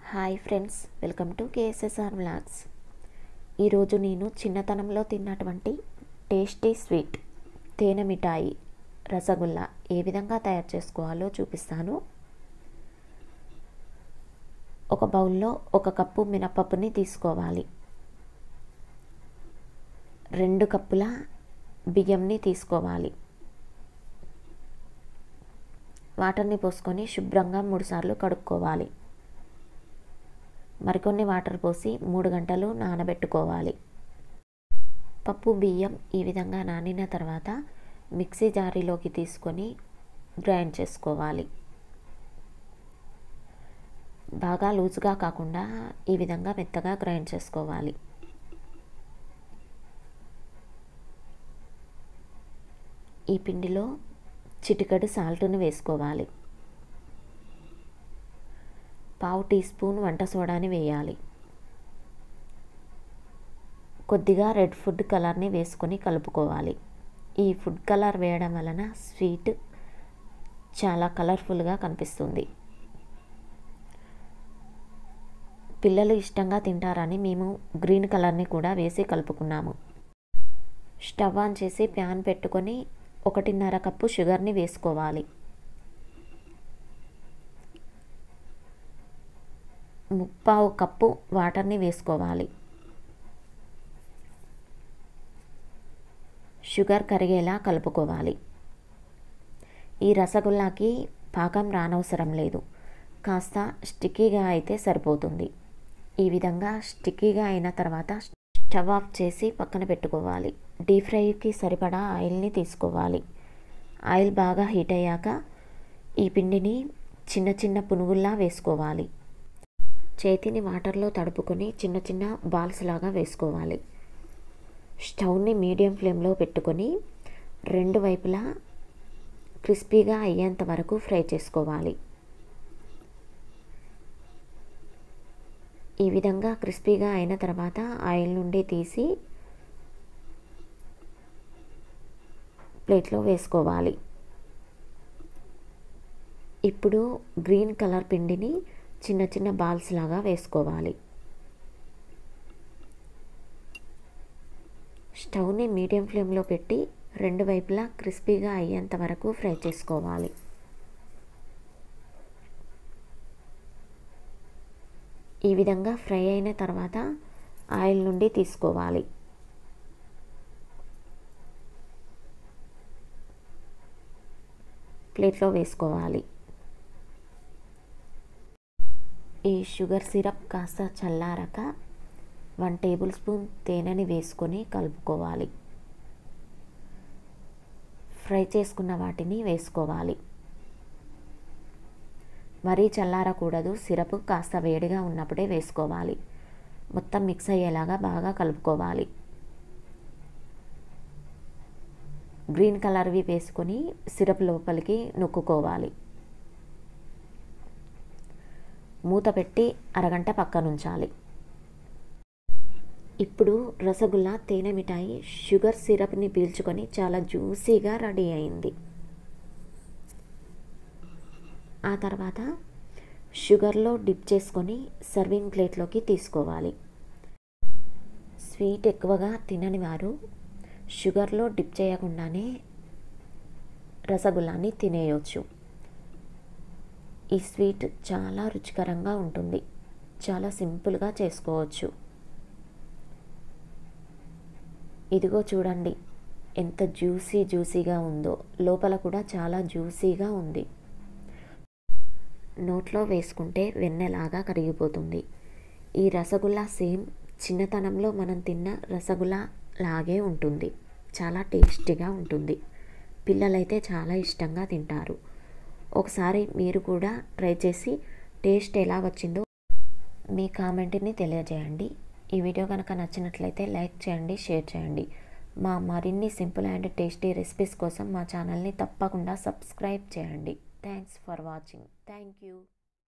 hi friends welcome to KSSR vlogs ఈరోజు నేను చిన్నతనంలో తిన్నటువంటి టేస్టీ స్వీట్ తేనె మిఠాయి రసగుల్లా ఏ విధంగా తయారు చేసుకోవాలో చూపిస్తాను ఒక బౌల్లో ఒక కప్పు మినపప్పుని తీసుకోవాలి రెండు కప్పుల బియ్యంని తీసుకోవాలి వాటర్ని పోసుకొని శుభ్రంగా మూడుసార్లు కడుక్కోవాలి మరికొన్ని వాటర్ పోసి మూడు గంటలు నానబెట్టుకోవాలి పప్పు బియ్యం ఈ విధంగా నానిన తర్వాత మిక్సీ జారీలోకి తీసుకొని గ్రైండ్ చేసుకోవాలి బాగా లూజ్గా కాకుండా ఈ విధంగా మెత్తగా గ్రైండ్ చేసుకోవాలి ఈ పిండిలో చిటికడు సాల్ట్ని వేసుకోవాలి పావు టీ స్పూన్ వంట సోడాని వేయాలి కొద్దిగా రెడ్ ఫుడ్ కలర్ని వేసుకొని కలుపుకోవాలి ఈ ఫుడ్ కలర్ వేయడం వలన స్వీట్ చాలా కలర్ఫుల్గా కనిపిస్తుంది పిల్లలు ఇష్టంగా తింటారని మేము గ్రీన్ కలర్ని కూడా వేసి కలుపుకున్నాము స్టవ్ ఆన్ చేసి ప్యాన్ పెట్టుకొని ఒకటిన్నర కప్పు షుగర్ని వేసుకోవాలి ముప్పావు కప్పు వాటర్ని వేసుకోవాలి షుగర్ కరిగేలా కలుపుకోవాలి ఈ రసగుల్లాకి పాకం రానవసరం లేదు కాస్త స్టిక్కీగా అయితే సరిపోతుంది ఈ విధంగా స్టిక్కీగా అయిన తర్వాత స్టవ్ ఆఫ్ చేసి పక్కన పెట్టుకోవాలి డీప్ ఫ్రైకి సరిపడా ఆయిల్ని తీసుకోవాలి ఆయిల్ బాగా హీట్ అయ్యాక ఈ పిండిని చిన్న చిన్న పునుగుల్లా వేసుకోవాలి చేతిని వాటర్లో తడుపుకొని చిన్న చిన్న బాల్స్ లాగా వేసుకోవాలి స్టవ్ని మీడియం ఫ్లేమ్లో పెట్టుకొని రెండు వైపులా క్రిస్పీగా అయ్యేంత వరకు ఫ్రై చేసుకోవాలి ఈ విధంగా క్రిస్పీగా అయిన తర్వాత ఆయిల్ నుండి తీసి ప్లేట్లో వేసుకోవాలి ఇప్పుడు గ్రీన్ కలర్ పిండిని చిన్న చిన్న బాల్స్ లాగా వేసుకోవాలి స్టవ్ని మీడియం ఫ్లేమ్లో పెట్టి రెండు వైపులా క్రిస్పీగా అయ్యేంత వరకు ఫ్రై చేసుకోవాలి ఈ విధంగా ఫ్రై అయిన తర్వాత ఆయిల్ నుండి తీసుకోవాలి ప్లేట్లో వేసుకోవాలి ఈ షుగర్ సిరప్ కాస్త చల్లారక వన్ టేబుల్ స్పూన్ తేనెని వేసుకొని కలుపుకోవాలి ఫ్రై చేసుకున్న వాటిని వేసుకోవాలి మరీ చల్లారకూడదు సిరప్ కాస్త వేడిగా ఉన్నప్పుడే వేసుకోవాలి మొత్తం మిక్స్ అయ్యేలాగా బాగా కలుపుకోవాలి గ్రీన్ కలర్వి వేసుకొని సిరప్ లోపలికి నొక్కుకోవాలి మూత పెట్టి అరగంట పక్కనుంచాలి ఇప్పుడు రసగుల్లా తేనె మిఠాయి షుగర్ సిరప్ని పీల్చుకొని చాలా జ్యూసీగా రెడీ అయింది ఆ తర్వాత షుగర్లో డిప్ చేసుకొని సర్వింగ్ ప్లేట్లోకి తీసుకోవాలి స్వీట్ ఎక్కువగా తినని వారు షుగర్లో డిప్ చేయకుండానే రసగుల్లాని తినేయవచ్చు ఈ స్వీట్ చాలా రుచికరంగా ఉంటుంది చాలా సింపుల్గా చేసుకోవచ్చు ఇదిగో చూడండి ఎంత జ్యూసీ జ్యూసీగా ఉందో లోపల కూడా చాలా జ్యూసీగా ఉంది నోట్లో వేసుకుంటే వెన్నెలాగా కరిగిపోతుంది ఈ రసగుల్లా సేమ్ చిన్నతనంలో మనం తిన్న రసగుల్లా లాగే ఉంటుంది చాలా టేస్టీగా ఉంటుంది పిల్లలైతే చాలా ఇష్టంగా తింటారు ఒకసారి మీరు కూడా ట్రై చేసి టేస్ట్ ఎలా వచ్చిందో మీ కామెంట్ని తెలియజేయండి ఈ వీడియో కనుక నచ్చినట్లయితే లైక్ చేయండి షేర్ చేయండి మా మరిన్ని సింపుల్ అండ్ టేస్టీ రెసిపీస్ కోసం మా ఛానల్ని తప్పకుండా సబ్స్క్రైబ్ చేయండి thanks for watching thank you